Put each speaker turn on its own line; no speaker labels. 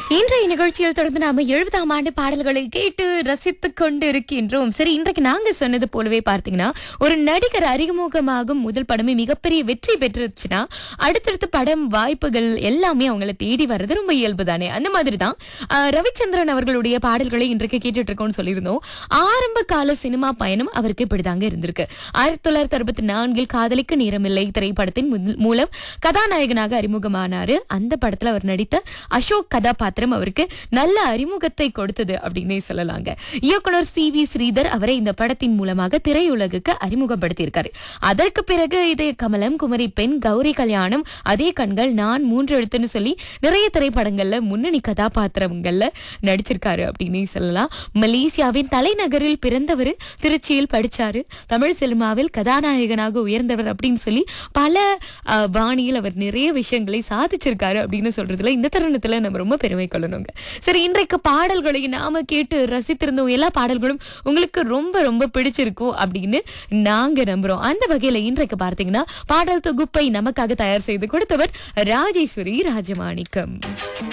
இன்றைய நிகழ்ச்சியில் தொடர்ந்து நாம எழுபதாம் ஆண்டு பாடல்களை கேட்டு ரசித்துக் கொண்டு இருக்கின்றோம் சரி இன்றைக்கு நாங்க சொன்னது போலவே பார்த்தீங்கன்னா ஒரு நடிகர் அறிமுகமாகும் முதல் படமே மிகப்பெரிய வெற்றி பெற்றுச்சுன்னா அடுத்தடுத்த படம் வாய்ப்புகள் எல்லாமே அவங்கள தேடி வர்றது ரொம்ப இயல்பு தானே அந்த மாதிரி தான் ஆஹ், ரவிச்சந்திரன் அவர்களுடைய பாடல்களை இன்றைக்கு கேட்டுட்டு இருக்கோம்னு சொல்லியிருந்தோம் ஆரம்ப கால சினிமா பயணம் அவருக்கு இப்படிதாங்க இருந்திருக்கு ஆயிரத்தி தொள்ளாயிரத்தி அறுபத்தி நான்கில் காதலிக்கு நேரமில்லை திரைப்படத்தின் முதல்- மூலம் கதாநாயகனாக அறிமுகமானாரு அந்த படத்துல அவர் நடித்த அசோக் கதாபாத்திரம் அவருக்கு நல்ல அறிமுகத்தை கொடுத்தது அப்படின்னே சொல்லலாங்க இயக்குனர் சி வி ஸ்ரீதர் அவரை இந்த படத்தின் மூலமாக திரையுலகுக்கு அறிமுகப்படுத்தியிருக்காரு அதற்கு பிறகு இதே கமலம் குமரி பெண் கௌரி கல்யாணம் அதே கண்கள் நான் மூன்று எழுத்துன்னு சொல்லி நிறைய திரைப்படங்கள்ல முன்னணி கதாபாத்திரங்கள்ல நடிச்சிருக்காரு அப்படின்னே சொல்லலாம் மலேசியாவின் தலைநகரில் பிறந்தவர் திருச்சியில் படிச்சாரு தமிழ் சினிமாவில் கதாநாயகனாக உயர்ந்தவர் அப்படின்னு சொல்லி பல அஹ், பாணியில் அவர் நிறைய விஷயங்களை சாதிச்சிருக்காரு அப்படின்னு சொல்றதுல இந்த தருணத்துல நம்ம ரொம்ப பெருமை கொள்ளணுங்க சரி இன்றைக்கு பாடல்களை நாம கேட்டு ரசித்திருந்தோம் எல்லா பாடல்களும் உங்களுக்கு ரொம்ப ரொம்ப பிடிச்சிருக்கும் அப்படின்னு நாங்க நம்புறோம் அந்த வகையில இன்றைக்கு பார்த்தீங்கன்னா பாடல் தொகுப்பை நமக்காக தயார் செய்து கொடுத்தவர் ராஜேஸ்வரி ராஜமாணிக்கம்